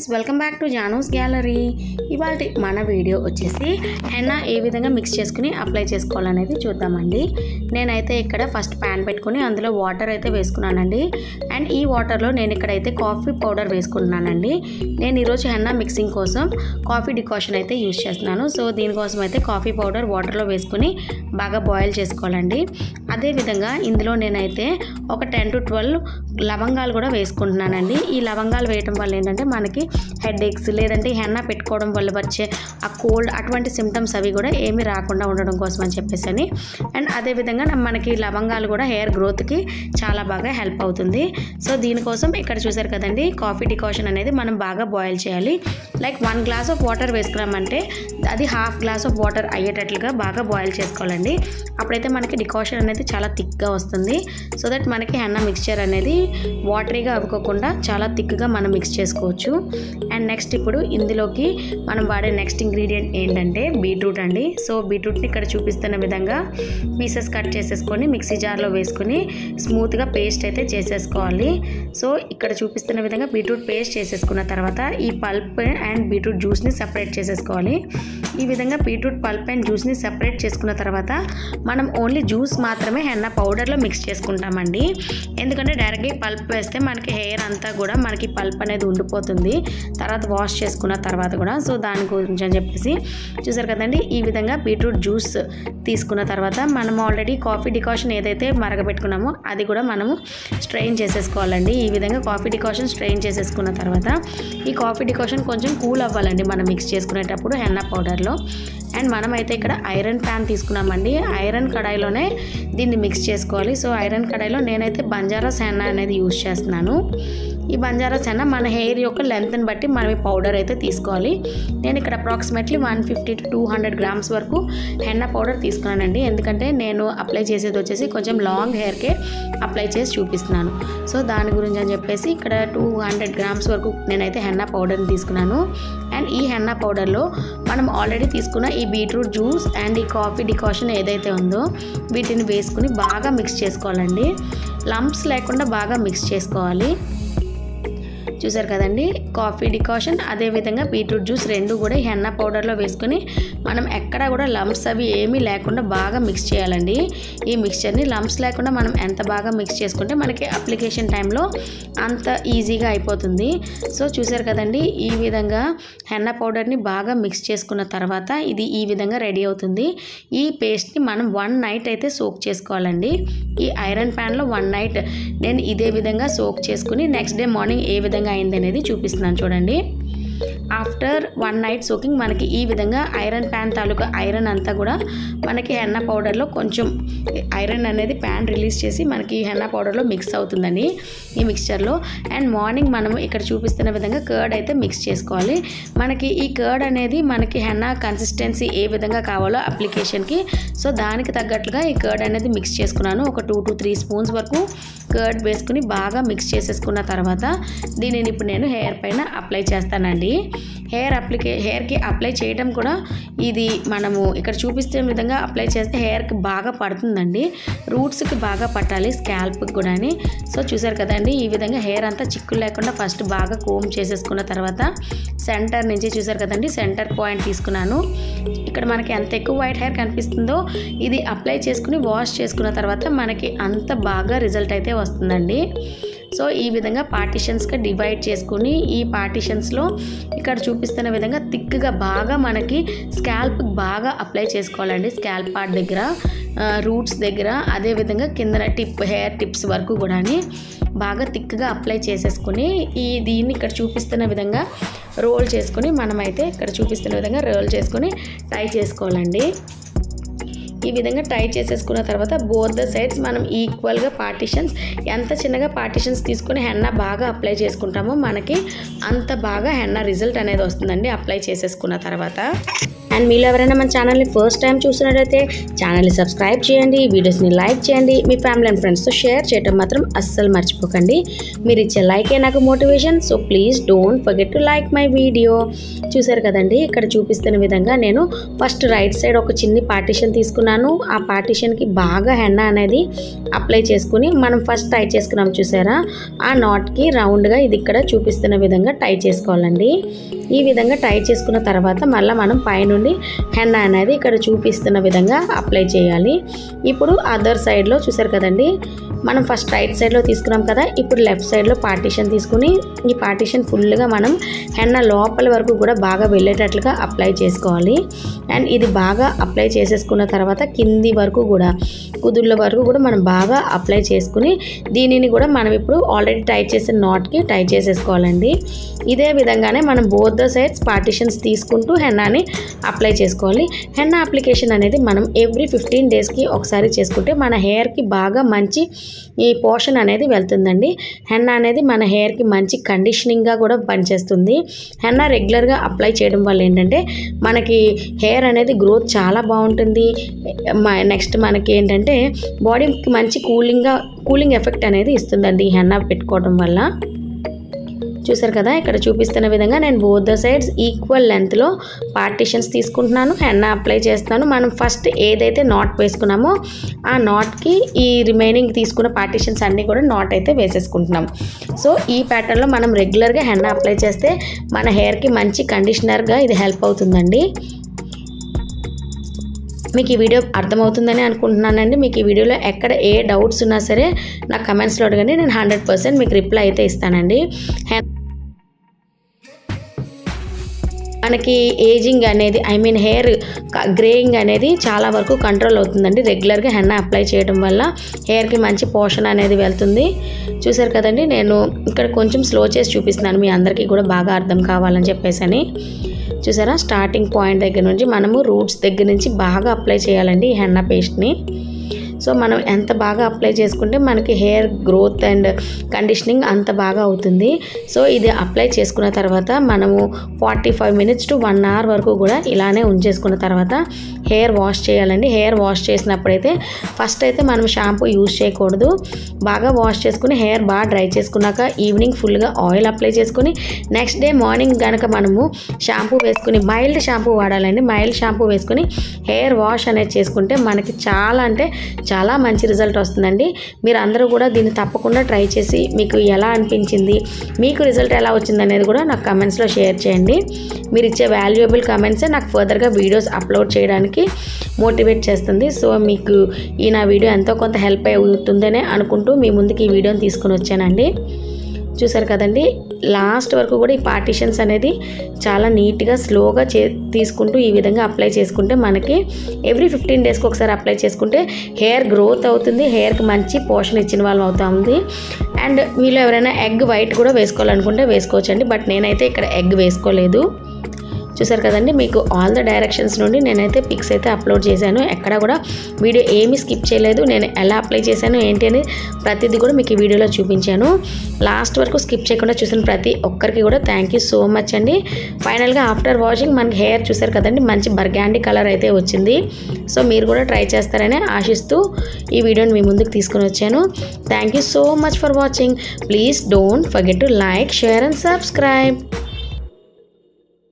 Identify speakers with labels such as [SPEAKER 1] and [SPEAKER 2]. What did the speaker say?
[SPEAKER 1] welcome back to Janu's gallery ఇవాళ మన video వచ్చేసి హెన్నా ఏ విధంగా మిక్స్ చేసుకుని అప్లై చేసుకోవాలనేది చూద్దామండి నేనైతే ఇక్కడ ఫస్ట్ ప్యాన్ పెట్టుకుని అందులో వాటర్ అయితే వేసుకున్నానండి అండ్ ఈ వాటర్లో నేను ఇక్కడైతే కాఫీ పౌడర్ వేసుకుంటున్నానండి నేను ఈరోజు హెన్నా మిక్సింగ్ కోసం కాఫీ డికాషన్ అయితే యూజ్ చేస్తున్నాను సో దీనికోసం అయితే కాఫీ పౌడర్ వాటర్లో వేసుకుని బాగా బాయిల్ చేసుకోవాలండి అదేవిధంగా ఇందులో నేనైతే ఒక టెన్ టు ట్వెల్వ్ లవంగాలు కూడా వేసుకుంటున్నానండి ఈ లవంగాలు వేయటం వల్ల ఏంటంటే మనకి హెడ్ ఎక్స్ లేదంటే హెన్నా పెట్టుకోవడం వల్ల వచ్చే ఆ కోల్డ్ అటువంటి సిమ్టమ్స్ అవి కూడా ఏమీ రాకుండా ఉండడం కోసం అని చెప్పేసి అని అండ్ అదేవిధంగా నా- మనకి లవంగాలు కూడా హెయిర్ గ్రోత్కి చాలా బాగా హెల్ప్ అవుతుంది సో దీనికోసం ఇక్కడ చూసారు కదండి కాఫీ డికాషన్ అనేది మనం బాగా బాయిల్ చేయాలి like one glass of water వేసుకున్నామంటే అది హాఫ్ గ్లాస్ ఆఫ్ వాటర్ అయ్యేటట్లుగా బాగా బాయిల్ చేసుకోవాలండి అప్పుడైతే మనకి డికాషన్ అనేది చాలా థిక్గా వస్తుంది సో దట్ మనకి హెన్నా మిక్స్చర్ అనేది వాటరీగా అవ్వకుండా చాలా థిక్గా మనం మిక్స్ చేసుకోవచ్చు అండ్ నెక్స్ట్ ఇప్పుడు ఇందులోకి మనం వాడే నెక్స్ట్ ఇంగ్రీడియంట్ ఏంటంటే బీట్రూట్ అండి సో బీట్రూట్ని ఇక్కడ చూపిస్తున్న విధంగా పీసెస్ కట్ చేసేసుకొని మిక్సీ జార్లో వేసుకొని స్మూత్గా పేస్ట్ అయితే చేసేసుకోవాలి సో ఇక్కడ చూపిస్తున్న విధంగా బీట్రూట్ పేస్ట్ చేసేసుకున్న తర్వాత ఈ పల్ప్ అండ్ బీట్రూట్ జ్యూస్ని సపరేట్ చేసేసుకోవాలి ఈ విధంగా బీట్రూట్ పల్ప్ అండ్ జ్యూస్ని సపరేట్ చేసుకున్న తర్వాత మనం ఓన్లీ జ్యూస్ మాత్రమే హెన్న పౌడర్లో మిక్స్ చేసుకుంటామండి ఎందుకంటే డైరెక్ట్గా ఈ పల్ప్ వేస్తే మనకి హెయిర్ అంతా కూడా మనకి పల్ప్ అనేది ఉండిపోతుంది తర్వాత వాష్ చేసుకున్న తర్వాత కూడా సో దాని గురించి అని చెప్పేసి చూసారు కదండి ఈ విధంగా బీట్రూట్ జ్యూస్ తీసుకున్న తర్వాత మనం ఆల్రెడీ కాఫీ డికాషన్ ఏదైతే మరగబెట్టుకున్నామో అది కూడా మనము స్ట్రెయిన్ చేసేసుకోవాలండి ఈ విధంగా కాఫీ డికాషన్ స్ట్రెయిన్ చేసేసుకున్న తర్వాత ఈ కాఫీ డికాషన్ కొంచెం కూల్ అవ్వాలండి మనం మిక్స్ చేసుకునేటప్పుడు హెన్నా పౌడర్లో అండ్ మనమైతే ఇక్కడ ఐరన్ ప్యాన్ తీసుకున్నామండి ఐరన్ కడాయిలోనే దీన్ని మిక్స్ చేసుకోవాలి సో ఐరన్ కడాయిలో నేనైతే బంజారాస్ హెన్నా అనేది యూజ్ చేస్తున్నాను ఈ బంజారాస్ హెన్నా మన హెయిర్ యొక్క లెంత్ని బట్టి మనం ఈ పౌడర్ అయితే తీసుకోవాలి నేను ఇక్కడ approximately one fifty to two hundred grams వరకు హెన్నా పౌడర్ తీసుకున్నానండి ఎందుకంటే నేను అప్లై చేసేది వచ్చేసి కొంచెం లాంగ్ హెయిర్కే అప్లై చేసి చూపిస్తున్నాను సో దాని గురించి అని చెప్పేసి ఇక్కడ టూ హండ్రెడ్ గ్రామ్స్ వరకు నేనైతే హెన్నా పౌడర్ని తీసుకున్నాను అండ్ ఈ హెన్నా పౌడర్లో మనం ఆల్రెడీ తీసుకున్న ఈ బీట్రూట్ జ్యూస్ అండ్ ఈ కాఫీ డికాషన్ ఏదైతే ఉందో వీటిని వేసుకుని బాగా మిక్స్ చేసుకోవాలండి లంప్స్ లేకుండా బాగా మిక్స్ చేసుకోవాలి చూసారు కదండి కాఫీ డికాషన్ అదేవిధంగా బీట్రూట్ జ్యూస్ రెండు కూడా ఈ హెన్నా పౌడర్లో వేసుకొని మనం ఎక్కడ కూడా లంప్స్ అవి ఏమీ లేకుండా బాగా మిక్స్ చేయాలండి ఈ మిక్స్చర్ని లంప్స్ లేకుండా మనం ఎంత బాగా మిక్స్ చేసుకుంటే మనకి అప్లికేషన్ టైంలో అంత ఈజీగా అయిపోతుంది సో చూసారు కదండి ఈ విధంగా హెన్నా పౌడర్ని బాగా మిక్స్ చేసుకున్న తర్వాత ఇది ఈ విధంగా రెడీ అవుతుంది ఈ పేస్ట్ని మనం వన్ నైట్ అయితే సోక్ చేసుకోవాలండి ఈ ఐరన్ ప్యాన్లో వన్ నైట్ నేను ఇదే విధంగా సోక్ చేసుకుని నెక్స్ట్ డే మార్నింగ్ ఏ విధంగా అయింది అనేది చూపిస్తున్నాను చూడండి ఆఫ్టర్ వన్ నైట్ సోకింగ్ మనకి ఈ విధంగా ఐరన్ ప్యాన్ తాలూకా ఐరన్ అంతా కూడా మనకి హెన్నా పౌడర్లో కొంచెం ఐరన్ అనేది ప్యాన్ రిలీజ్ చేసి మనకి హెన్నా పౌడర్లో మిక్స్ అవుతుందండి ఈ మిక్స్చర్లో అండ్ మార్నింగ్ మనం ఇక్కడ చూపిస్తున్న విధంగా కర్డ్ అయితే మిక్స్ చేసుకోవాలి మనకి ఈ కర్డ్ అనేది మనకి హెన్నా కన్సిస్టెన్సీ ఏ విధంగా కావాలో అప్లికేషన్కి సో దానికి తగ్గట్లుగా ఈ కర్డ్ అనేది మిక్స్ చేసుకున్నాను ఒక టూ టు త్రీ స్పూన్స్ వరకు కర్డ్ వేసుకుని బాగా మిక్స్ చేసేసుకున్న తర్వాత దీనిని ఇప్పుడు నేను హెయిర్ పైన అప్లై చేస్తానండి హెయిర్ అప్లికే హెయిర్కి అప్లై చేయడం కూడా ఇది మనము ఇక్కడ చూపిస్తున్న విధంగా అప్లై చేస్తే హెయిర్కి బాగా పడుతుందండి రూట్స్కి బాగా పట్టాలి స్కాల్ప్కి కూడా సో చూసారు కదండి ఈ విధంగా హెయిర్ అంతా చిక్కులు లేకుండా ఫస్ట్ బాగా కోమ్ చేసేసుకున్న తర్వాత సెంటర్ నుంచి చూసారు కదండి సెంటర్ పాయింట్ తీసుకున్నాను ఇక్కడ మనకి ఎంత ఎక్కువ వైట్ హెయిర్ కనిపిస్తుందో ఇది అప్లై చేసుకుని వాష్ చేసుకున్న తర్వాత మనకి అంత బాగా రిజల్ట్ అయితే వస్తుందండి సో ఈ విధంగా పార్టిషన్స్గా డివైడ్ చేసుకుని ఈ పార్టిషన్స్లో ఇక్కడ చూపిస్తున్న విధంగా థిక్గా బాగా మనకి స్కాల్ప్ బాగా అప్లై చేసుకోవాలండి స్కాల్ప్ పార్ట్ దగ్గర రూట్స్ దగ్గర అదేవిధంగా కింద టిప్ హెయిర్ టిప్స్ వరకు కూడా బాగా థిక్గా అప్లై చేసేసుకుని ఈ దీన్ని ఇక్కడ చూపిస్తున్న విధంగా రోల్ చేసుకుని మనమైతే ఇక్కడ చూపిస్తున్న విధంగా రోల్ చేసుకుని టై చేసుకోవాలండి ఈ విధంగా టై చేసేసుకున్న తర్వాత బోత్ ద సైడ్స్ మనం ఈక్వల్గా పార్టిషన్స్ ఎంత చిన్నగా పార్టిషన్స్ తీసుకుని హెన్నా బాగా అప్లై చేసుకుంటామో మనకి అంత బాగా హెన్నా రిజల్ట్ అనేది వస్తుందండి అప్లై చేసేసుకున్న తర్వాత అండ్ మీరు ఎవరైనా మన ఛానల్ని ఫస్ట్ టైం చూస్తున్నట్టయితే ఛానల్ని సబ్స్క్రైబ్ చేయండి వీడియోస్ని లైక్ చేయండి మీ ఫ్యామిలీ అండ్ ఫ్రెండ్స్తో షేర్ చేయడం మాత్రం అస్సలు మర్చిపోకండి మీరు ఇచ్చే లైకే నాకు motivation so please don't forget to like my video చూసారు కదండి ఇక్కడ చూపిస్తున్న విధంగా నేను ఫస్ట్ రైట్ సైడ్ ఒక చిన్ని పార్టీషన్ తీసుకున్నాను ఆ పార్టీషన్కి బాగా హెన్న అనేది అప్లై చేసుకుని మనం ఫస్ట్ టై చేసుకున్నాం చూసారా ఆ నాట్కి రౌండ్గా ఇది ఇక్కడ చూపిస్తున్న విధంగా టై చేసుకోవాలండి ఈ విధంగా టై చేసుకున్న తర్వాత మళ్ళీ మనం పైనుండి హెన్న అనేది ఇక్కడ చూపిస్తున్న విధంగా అప్లై చేయాలి ఇప్పుడు అదర్ సైడ్లో చూసారు కదండి మనం ఫస్ట్ రైట్ సైడ్లో తీసుకున్నాం కదా ఇప్పుడు లెఫ్ట్ సైడ్లో పార్టీషన్ తీసుకుని ఈ పార్టీషన్ ఫుల్గా మనం హెన్న లోపల వరకు కూడా బాగా వెళ్ళేటట్లుగా అప్లై చేసుకోవాలి అండ్ ఇది బాగా అప్లై చేసేసుకున్న తర్వాత కింది వరకు కూడా కుదుళ్ళ వరకు కూడా మనం బాగా అప్లై చేసుకుని దీనిని కూడా మనం ఇప్పుడు ఆల్రెడీ టై చేసిన నాట్కి టై చేసేసుకోవాలండి ఇదే విధంగానే మనం బోత్ ద సైడ్స్ పార్టీషన్స్ తీసుకుంటూ హెన్నాని అప్లై చేసుకోవాలి హెన్నా అప్లికేషన్ అనేది మనం ఎవ్రీ ఫిఫ్టీన్ డేస్కి ఒకసారి చేసుకుంటే మన హెయిర్కి బాగా మంచి ఈ పోషన్ అనేది వెళ్తుందండి హెన్నా అనేది మన హెయిర్కి మంచి కండిషనింగ్గా కూడా పనిచేస్తుంది హెన్నా రెగ్యులర్గా అప్లై చేయడం వల్ల ఏంటంటే మనకి హెయిర్ అనేది గ్రోత్ చాలా బాగుంటుంది నెక్స్ట్ మనకి ఏంటంటే బాడీకి మంచి కూలింగ్గా కూలింగ్ ఎఫెక్ట్ అనేది ఇస్తుందండి ఈ హెన్నా పెట్టుకోవడం వల్ల చూసారు కదా ఇక్కడ చూపిస్తున్న విధంగా నేను బోత్ ద సైడ్స్ ఈక్వల్ లెంత్లో పార్టీషన్స్ తీసుకుంటున్నాను హెన్నా అప్లై చేస్తాను మనం ఫస్ట్ ఏదైతే నాట్ వేసుకున్నామో ఆ నాట్కి ఈ రిమైనింగ్ తీసుకున్న పార్టీషన్స్ అన్నీ కూడా నాట్ అయితే వేసేసుకుంటున్నాం సో ఈ ప్యాటర్న్లో మనం రెగ్యులర్గా హెన్నా అప్లై చేస్తే మన హెయిర్కి మంచి కండిషనర్గా ఇది హెల్ప్ అవుతుందండి మీకు ఈ వీడియో అర్థమవుతుందని అనుకుంటున్నానండి మీకు ఈ వీడియోలో ఎక్కడ ఏ డౌట్స్ ఉన్నా సరే నాకు కమెంట్స్లో అడగండి నేను హండ్రెడ్ పర్సెంట్ మీకు రిప్లై అయితే ఇస్తానండి మనకి ఏజింగ్ అనేది ఐ మీన్ హెయిర్ గ్రేయింగ్ అనేది చాలా వరకు కంట్రోల్ అవుతుందండి రెగ్యులర్గా హెన్న అప్లై చేయడం వల్ల హెయిర్కి మంచి పోషణ అనేది వెళ్తుంది చూసారు కదండి నేను ఇక్కడ కొంచెం స్లో చేసి చూపిస్తున్నాను మీ అందరికీ కూడా బాగా అర్థం కావాలని చెప్పేసి అని చూసారా స్టార్టింగ్ పాయింట్ దగ్గర నుంచి మనము రూట్స్ దగ్గర నుంచి బాగా అప్లై చేయాలండి ఈ హెన్నా పేస్ట్ని సో మనం ఎంత బాగా అప్లై చేసుకుంటే మనకి హెయిర్ గ్రోత్ అండ్ కండిషనింగ్ అంత బాగా అవుతుంది సో ఇది అప్లై చేసుకున్న తర్వాత మనము forty five minutes to one hour వరకు కూడా ఇలానే ఉంచేసుకున్న తర్వాత హెయిర్ వాష్ చేయాలండి హెయిర్ వాష్ చేసినప్పుడైతే ఫస్ట్ అయితే మనం షాంపూ యూజ్ చేయకూడదు బాగా వాష్ చేసుకుని హెయిర్ బాగా డ్రై చేసుకున్నాక ఈవినింగ్ ఫుల్గా ఆయిల్ అప్లై చేసుకుని నెక్స్ట్ డే మార్నింగ్ కనుక మనము షాంపూ వేసుకుని మైల్డ్ షాంపూ వాడాలండి మైల్డ్ షాంపూ వేసుకుని హెయిర్ వాష్ అనేది చేసుకుంటే మనకి చాలా అంటే చాలా మంచి రిజల్ట్ వస్తుందండి మీరు అందరూ కూడా దీన్ని తప్పకుండా ట్రై చేసి మీకు ఎలా అనిపించింది మీకు రిజల్ట్ ఎలా వచ్చింది అనేది కూడా నాకు కమెంట్స్లో షేర్ చేయండి మీరు ఇచ్చే వాల్యుయబుల్ కమెంట్సే నాకు ఫర్దర్గా వీడియోస్ అప్లోడ్ చేయడానికి మోటివేట్ చేస్తుంది సో మీకు ఈ నా వీడియో ఎంతో కొంత హెల్ప్ అవుతుందనే అనుకుంటూ మీ ముందుకు ఈ వీడియోని తీసుకొని వచ్చానండి చూసారు కదండి లాస్ట్ వరకు కూడా ఈ పార్టీషన్స్ అనేది చాలా నీట్గా స్లోగా చే తీసుకుంటూ ఈ విధంగా అప్లై చేసుకుంటే మనకి ఎవ్రీ ఫిఫ్టీన్ డేస్కి ఒకసారి అప్లై చేసుకుంటే హెయిర్ గ్రోత్ అవుతుంది హెయిర్కి మంచి పోషణ ఇచ్చిన వాళ్ళు అవుతుంది అండ్ మీలో ఎవరైనా ఎగ్ వైట్ కూడా వేసుకోవాలనుకుంటే వేసుకోవచ్చండి బట్ నేనైతే ఇక్కడ ఎగ్ వేసుకోలేదు చూసారు కదండి మీకు ఆల్ ద డైరెక్షన్స్ నుండి నేనైతే పిక్స్ అయితే అప్లోడ్ చేశాను ఎక్కడ కూడా వీడియో ఏమీ స్కిప్ చేయలేదు నేను ఎలా అప్లై చేశాను ఏంటి అని ప్రతిదీ కూడా మీకు ఈ వీడియోలో చూపించాను లాస్ట్ వరకు స్కిప్ చేయకుండా చూసిన ప్రతి ఒక్కరికి కూడా థ్యాంక్ యూ సో మచ్ అండి ఫైనల్గా ఆఫ్టర్ వాషింగ్ మనకి హెయిర్ చూసారు కదండి మంచి బర్గాండి కలర్ అయితే వచ్చింది సో మీరు కూడా ట్రై చేస్తారని ఆశిస్తూ ఈ వీడియోని మీ ముందుకు తీసుకొని వచ్చాను thank you so much for watching please don't forget to like share and subscribe